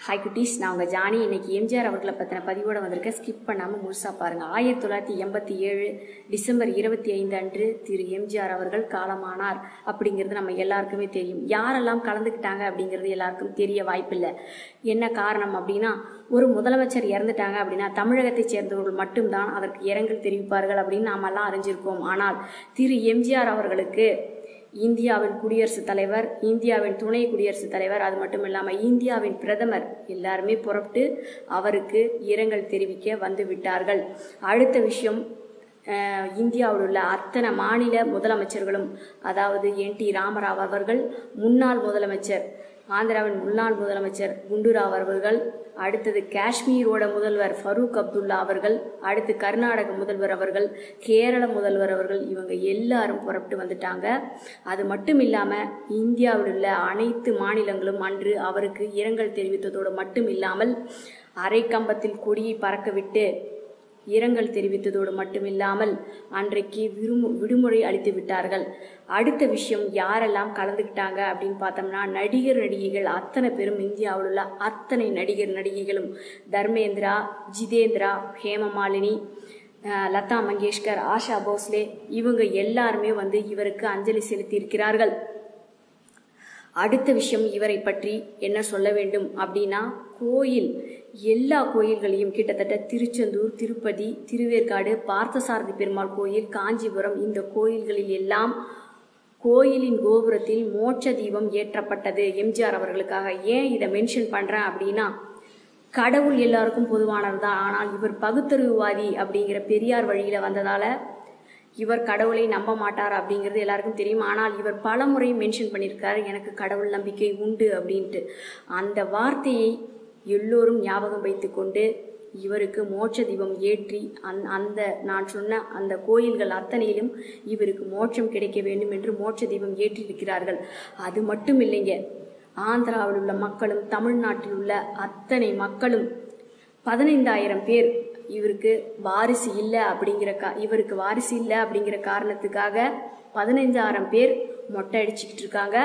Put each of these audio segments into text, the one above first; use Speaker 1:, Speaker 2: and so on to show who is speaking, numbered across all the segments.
Speaker 1: hi குட்டீஸ் நான் உங்கள் ஜானி இன்னைக்கு எம்ஜிஆர் அவர்களை பற்றின பதிவோட வந்திருக்கேன் ஸ்கிப் பண்ணாமல் முழுசாக பாருங்கள் ஆயிரத்தி தொள்ளாயிரத்தி எண்பத்தி ஏழு டிசம்பர் இருபத்தி ஐந்து அன்று திரு எம்ஜிஆர் அவர்கள் காலமானார் அப்படிங்கிறது நம்ம எல்லாருக்குமே தெரியும் யாரெல்லாம் கலந்துக்கிட்டாங்க அப்படிங்கிறது எல்லாருக்கும் தெரிய வாய்ப்பில்லை என்ன காரணம் அப்படின்னா ஒரு முதலமைச்சர் இறந்துட்டாங்க அப்படின்னா தமிழகத்தைச் சேர்ந்தவர்கள் மட்டும்தான் அதற்கு இரங்கல் தெரிவிப்பார்கள் அப்படின்னு நாமெல்லாம் அறிஞ்சிருக்கோம் ஆனால் திரு எம்ஜிஆர் அவர்களுக்கு இந்தியாவின் குடியரசுத் தலைவர் இந்தியாவின் துணை குடியரசுத் தலைவர் அது மட்டும் இல்லாமல் இந்தியாவின் பிரதமர் எல்லாருமே புறப்பட்டு அவருக்கு இரங்கல் தெரிவிக்க வந்து விட்டார்கள் அடுத்த விஷயம் அஹ், இந்தியாவில் உள்ள அத்தனை மாநில முதலமைச்சர்களும் அதாவது என் டி ராமராவ் அவர்கள் முன்னாள் முதலமைச்சர் ஆந்திராவின் முன்னாள் முதலமைச்சர் குண்டுராவ் அவர்கள் அடுத்தது காஷ்மீரோட முதல்வர் ஃபரூக் அப்துல்லா அவர்கள் அடுத்து கர்நாடக முதல்வர் அவர்கள் கேரள முதல்வர் அவர்கள் இவங்க எல்லாரும் புறப்பட்டு வந்துட்டாங்க அது மட்டும் இல்லாமல் இந்தியாவில் உள்ள அனைத்து மாநிலங்களும் அன்று அவருக்கு இரங்கல் தெரிவித்ததோடு மட்டும் இல்லாமல் அரைக்கம்பத்தில் கொடியை பறக்கவிட்டு இரங்கல் தெரிவித்ததோடு மட்டுமில்லாமல் அன்றைக்கு விருமு விடுமுறை அளித்து விட்டார்கள் அடுத்த விஷயம் யாரெல்லாம் கலந்துக்கிட்டாங்க அப்படின்னு பார்த்தோம்னா நடிகர் நடிகைகள் அத்தனை பேரும் இந்தியாவில் உள்ள அத்தனை நடிகர் நடிகைகளும் தர்மேந்திரா ஜிதேந்திரா ஹேமமாலினி அஹ், லதா மங்கேஷ்கர் ஆஷா போஸ்லே இவங்க எல்லாருமே வந்து இவருக்கு அஞ்சலி செலுத்தியிருக்கிறார்கள் அடுத்த விஷயம் இவரை பற்றி என்ன சொல்ல வேண்டும் அப்படின்னா கோயில் எல்லா கோயில்களையும் கிட்டத்தட்ட திருச்செந்தூர் திருப்பதி திருவேற்காடு பார்த்தசாரதி பெருமாள் கோயில் காஞ்சிபுரம் இந்த கோயில்களில் எல்லாம் கோயிலின் கோபுரத்தில் மோட்ச தீபம் ஏற்றப்பட்டது எம்ஜிஆர் அவர்களுக்காக ஏன் இதை மென்ஷன் பண்ணுறேன் அப்படின்னா கடவுள் எல்லாருக்கும் பொதுவானது தான் ஆனால் இவர் பகுத்தறிவுவாதி அப்படிங்கிற பெரியார் வழியில் வந்ததால் இவர் கடவுளை நம்ப மாட்டார் அப்படிங்கிறது எல்லாருக்கும் தெரியும் ஆனால் இவர் பல முறை மென்ஷன் பண்ணியிருக்காரு எனக்கு கடவுள் நம்பிக்கை உண்டு அப்படின்ட்டு அந்த வார்த்தையை எல்லோரும் ஞாபகம் வைத்துக்கொண்டு இவருக்கு மோட்ச தீபம் ஏற்றி அந் அந்த நான் சொன்ன அந்த கோயில்கள் அத்தனையிலும் இவருக்கு மோட்சம் கிடைக்க வேண்டும் என்று மோட்ச தீபம் ஏற்றியிருக்கிறார்கள் அது மட்டும் இல்லைங்க ஆந்திராவில் உள்ள மக்களும் தமிழ்நாட்டில் உள்ள அத்தனை மக்களும் பதினைந்தாயிரம் பேர் இவருக்கு வாரிசு இல்லை அப்படிங்கிற கா இவருக்கு வாரிசு இல்லை அப்படிங்கிற காரணத்துக்காக பதினைஞ்சாயிரம் பேர் மொட்டை அடிச்சுக்கிட்டு இருக்காங்க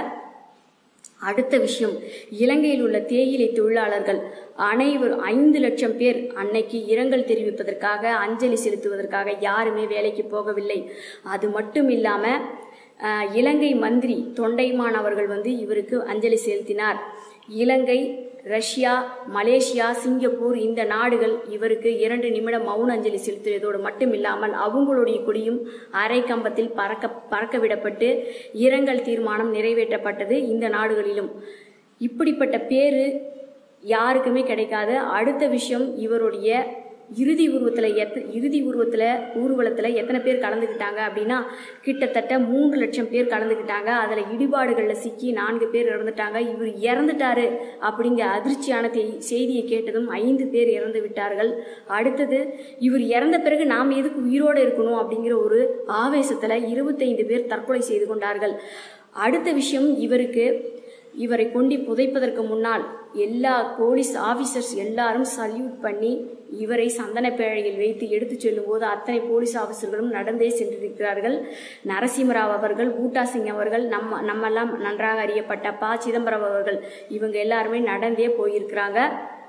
Speaker 1: அடுத்த விஷயம் இலங்கையில் உள்ள தேயிலை தொழிலாளர்கள் அனைவரும் ஐந்து லட்சம் பேர் அன்னைக்கு இரங்கல் தெரிவிப்பதற்காக அஞ்சலி செலுத்துவதற்காக யாருமே வேலைக்கு போகவில்லை அது மட்டும் இல்லாமல் இலங்கை மந்திரி தொண்டைமான் அவர்கள் வந்து இவருக்கு அஞ்சலி செலுத்தினார் இலங்கை ரஷ்யா மலேசியா சிங்கப்பூர் இந்த நாடுகள் இவருக்கு இரண்டு நிமிடம் மௌன அஞ்சலி செலுத்தியதோடு மட்டும் இல்லாமல் அவங்களுடைய கொடியும் அரை கம்பத்தில் பறக்க பறக்க விடப்பட்டு இரங்கல் தீர்மானம் நிறைவேற்றப்பட்டது இந்த நாடுகளிலும் இப்படிப்பட்ட பேரு யாருக்குமே கிடைக்காது அடுத்த விஷயம் இவருடைய இறுதி உருவத்தில் எத்த இறுதி உருவத்தில் ஊர்வலத்தில் எத்தனை பேர் கலந்துக்கிட்டாங்க அப்படின்னா கிட்டத்தட்ட மூன்று லட்சம் பேர் கலந்துக்கிட்டாங்க அதில் இடிபாடுகளில் சிக்கி நான்கு பேர் இறந்துட்டாங்க இவர் இறந்துட்டாரு அப்படிங்கிற அதிர்ச்சியான தெய்- செய்தியை கேட்டதும் ஐந்து பேர் இறந்து விட்டார்கள் அடுத்தது இவர் இறந்த பிறகு நாம் எதுக்கு உயிரோடு இருக்கணும் அப்படிங்கிற ஒரு ஆவேசத்தில் இருபத்தைந்து பேர் தற்கொலை செய்து கொண்டார்கள் அடுத்த விஷயம் இவருக்கு இவரை கொண்டு புதைப்பதற்கு முன்னால் எல்லா போலீஸ் ஆபீசர்ஸ் எல்லாரும் சல்யூட் பண்ணி இவரை சந்தன பேழையில் வைத்து எடுத்துச் செல்லும்போது அத்தனை போலீஸ் ஆபீசர்களும் நடந்தே சென்றிருக்கிறார்கள் நரசிம்மராவ் அவர்கள் பூட்டா சிங் அவர்கள் நம்ம நம்மெல்லாம் நன்றாக அறியப்பட்ட ப சிதம்பரம் அவர்கள் இவங்க எல்லாருமே நடந்தே போயிருக்கிறாங்க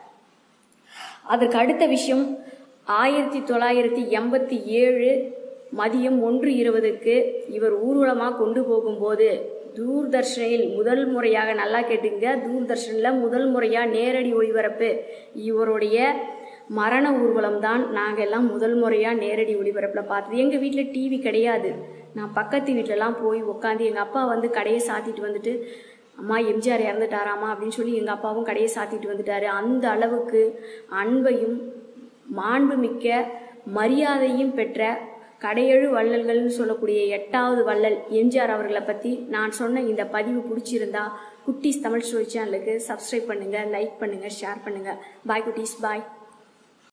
Speaker 1: அதற்கு அடுத்த விஷயம் ஆயிரத்தி தொள்ளாயிரத்தி எண்பத்தி ஏழு மதியம் ஒன்று இருபதுக்கு இவர் ஊர்வலமாக கொண்டு போகும்போது தூர்தர்ஷனில் முதல் முறையாக நல்லா கேட்டுங்க தூர்தர்ஷனில் முதல் முறையாக நேரடி ஒளிபரப்பு இவருடைய மரண ஊர்வலம் தான் நாங்கள் எல்லாம் முதல் முறையாக நேரடி ஒளிபரப்பில் பார்த்தது எங்கள் வீட்டில் டிவி கிடையாது நான் பக்கத்து வீட்டிலலாம் போய் உட்காந்து எங்கள் அப்பா வந்து கடையை சாத்திட்டு வந்துட்டு அம்மா எம்ஜிஆர் இறந்துட்டாராமா அப்படின்னு சொல்லி எங்கள் அப்பாவும் கடையை சாத்திட்டு வந்துட்டாரு அந்த அளவுக்கு அன்பையும் மாண்புமிக்க மரியாதையும் பெற்ற கடையெழு வள்ளல்கள்னு சொல்லக்கூடிய எட்டாவது வள்ளல் எம்ஜிஆர் அவர்களை பற்றி நான் சொன்ன இந்த பதிவு பிடிச்சிருந்தா குட்டீஸ் தமிழ் ஸ்டோரி சேனலுக்கு சப்ஸ்கிரைப் பண்ணுங்கள் லைக் பண்ணுங்கள் ஷேர் பண்ணுங்கள் பாய் குட்டீஸ் பாய்